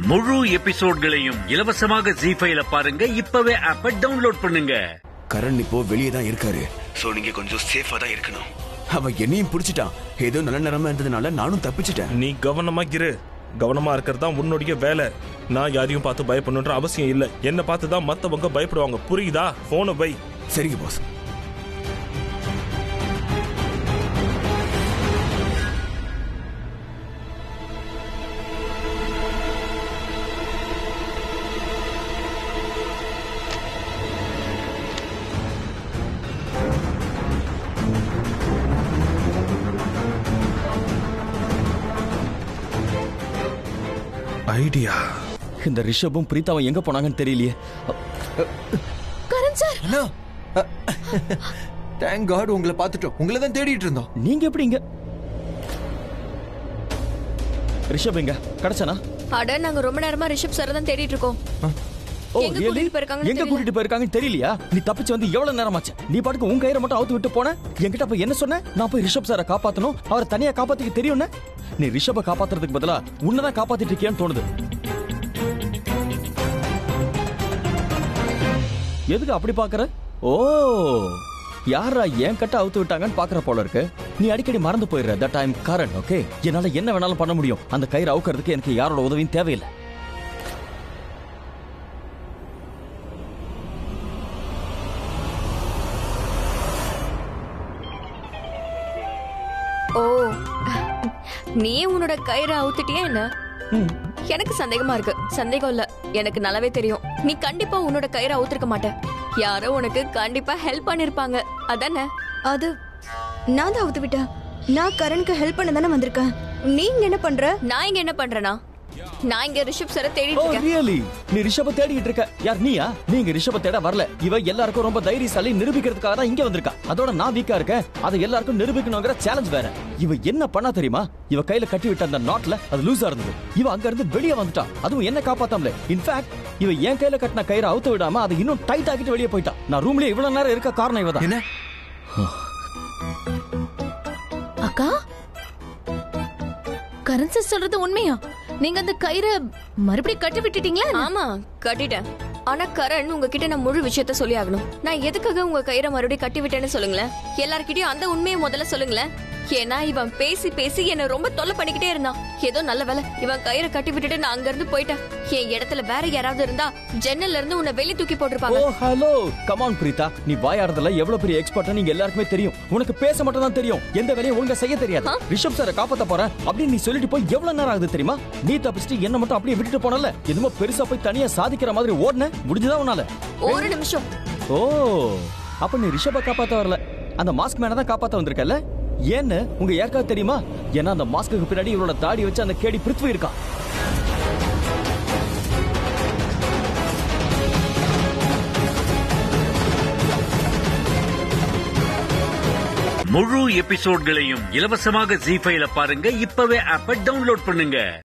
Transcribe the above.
முழு எபிசோட்களையும் இலவசமாக ஜி ஃபைல பாருங்க இப்பவே ஆப்ப டவுன்லோட் பண்ணுங்க கரண் இப்போ வெளியே தான் இருக்காரு சோ நீங்க கொஞ்சம் சேஃபா தான் இருக்கணும் அவன் என்னையும் பிடிச்சிட்டான் ஏதோ நல்ல நேரமா இருந்ததுனால நானும் தப்பிச்சிட்டேன் நீ கவனமா இரு கவனமா இருக்கிறது தான் உன்னுடைய வேலை நான் யாரையும் பார்த்து பயப்படணுன்ற அவசியம் இல்ல என்ன பார்த்து தான் மத்தவங்க பயப்படுவாங்க புரியுதா போனை வை சரிங்க பாஸ் ஐடியா இந்த ரிஷபும் பிரீத்தாவும் எங்க போனாங்கன்னு தெரியலையே கரண் சார் அண்ணா தேங்க் காட் உங்களை பார்த்துட்டோம் உங்களை தான் தேடிட்டு இருந்தோம் நீங்க எப்படி இங்க ரிஷப் எங்க கிடைச்சானா அட நாங்க ரொம்ப நேரமா ரிஷப் சார் தான் தேடிட்டு இருக்கோம் ஓ எங்க really? கூட்டிட்டு போயிருக்காங்கன்னு எங்க தெரியல. கூட்டிட்டு போயிருக்காங்கன்னு தெரியலையா நீ தப்பிச்சு வந்து எவ்வளவு நேரமாச்சு நீ பாட்டுக்கு உன் கயிறை மட்டும் அவுத்து விட்டு போன என்கிட்ட அப்ப என்ன சொன்ன நான் போய் ரிஷப் சாரை காப்பாத்தணும் அவரை தனியா காப்பாத்திக்க தெரியும்னு நீ ரிஷப காப்பாத்துறதுக்கு பதிலா உன்னதான் காப்பாத்திட்டு இருக்கியான்னு தோணுது எதுக்கு அப்படி பாக்குற ஓ யாரா ஏன் கட்ட அவுத்து விட்டாங்கன்னு பாக்குற போல இருக்கு நீ அடிக்கடி மறந்து போயிடுற தட் ஐம் கரண் ஓகே என்னால என்ன வேணாலும் பண்ண முடியும் அந்த கயிறு அவுக்கிறதுக்கு எனக்கு யாரோட உதவியும் தேவையில்லை ஓ நீ உன்னோட கயிறை அவுத்துட்டியா என்ன எனக்கு சந்தேகமா இருக்கு சந்தேகம் இல்ல எனக்கு நல்லாவே தெரியும் நீ கண்டிப்பா உன்னோட கயிறை அவுத்திருக்க மாட்ட யாரோ உனக்கு கண்டிப்பா ஹெல்ப் பண்ணிருப்பாங்க அதானே அது நான் தான் அவுத்து விட்டேன் நான் கரனுக்கு ஹெல்ப் பண்ண தானே வந்திருக்கேன் நீங்க என்ன பண்ற நான் இங்க என்ன பண்றேனா நான் இங்க ரிஷப் சாரை ஓ தேடிட்டு இருக்கேன் ரியலி நீ ரிஷப தேடிட்டு இருக்க யார் நீயா நீங்க ரிஷப தேட வரல இவ எல்லாருக்கும் ரொம்ப தைரியசாலி நிரூபிக்கிறதுக்காக தான் இங்க வந்திருக்கா அதோட நான் வீக்கா இருக்கேன் அதை எல்லாருக்கும் நிரூபிக்கணுங்கிற சேலஞ்ச் வேற இவ என்ன பண்ணா தெரியுமா இவ கையில கட்டி விட்ட அந்த நாட்ல அது லூஸா இருந்தது இவ அங்க இருந்து வெளியே வந்துட்டா அதுவும் என்ன காப்பாத்தாமல இன்ஃபேக்ட் இவ என் கையில கட்டின கயிறை அவுத்து விடாம அதை இன்னும் டைட் ஆக்கிட்டு வெளியே போயிட்டா நான் ரூம்லயே இவ்வளவு நேரம் இருக்க காரணம் இவதான் என்ன அக்கா கரண் சார் சொல்றது உண்மையா நீங்க அந்த கயிறை மறுபடியும் கட்டி விட்டுட்டீங்களா என்ன? ஆமா கட்டிட்டேன் ஆனா கரண் உங்ககிட்ட நான் முழு விஷயத்த சொல்லி ஆகணும் நான் எதுக்காக உங்க கயிறை மறுபடியும் கட்டி விட்டேன்னு சொல்லுங்களேன் எல்லார்கிட்டயும் அந்த உண்மையை முதல்ல சொல்லுங்களேன் ஏன்னா இவன் பேசி பேசி என்ன ரொம்ப தொல்லை பண்ணிக்கிட்டே இருந்தான் ஏதோ நல்ல வேலை இவன் கயிறை கட்டி விட்டுட்டு நான் அங்க இருந்து போயிட்டேன் என் இடத்துல வேற யாராவது இருந்தா ஜன்னல்ல இருந்து உன்னை வெளிய தூக்கி ஓ போட்டிருப்பாங்க ஹலோ கமான் பிரீதா நீ வாயாடுறதுல எவ்வளவு பெரிய எக்ஸ்பர்ட் நீங்க எல்லாருக்குமே தெரியும் உனக்கு பேச மட்டும் தான் தெரியும் எந்த வேலையும் ஒழுங்கா செய்ய தெரியாது ரிஷப் சாரை காப்பாத்த போறேன் அப்படின்னு நீ சொல்லிட்டு போய் எவ்வளவு நேரம் ஆகுது தெரியுமா நீ தப்பிச்சுட்டு என்ன மட்டும் அப்படியே விட்டுட்டு போனல என்னமோ பெருசா போய் தனியா சாதிக்கிற மாதிரி ஓடுன முடிஞ்சுதா உன்னால ஒரு நிமிஷம் ஓ அப்ப நீ ரிஷப காப்பாத்த வரல அந்த மாஸ்க் மேன தான் காப்பாத்த வந்திருக்கல ஏன்னு உங்க யாருக்காவது தெரியுமா ஏன்னா அந்த மாஸ்க்கு பின்னாடி இவரோட தாடி வச்சு அந்த கேடி பிருத்வி இருக்கான் முழு எபிசோட்களையும் இலவசமாக ஜி ஃபைல பாருங்க இப்பவே ஆப்ப டவுன்லோட் பண்ணுங்க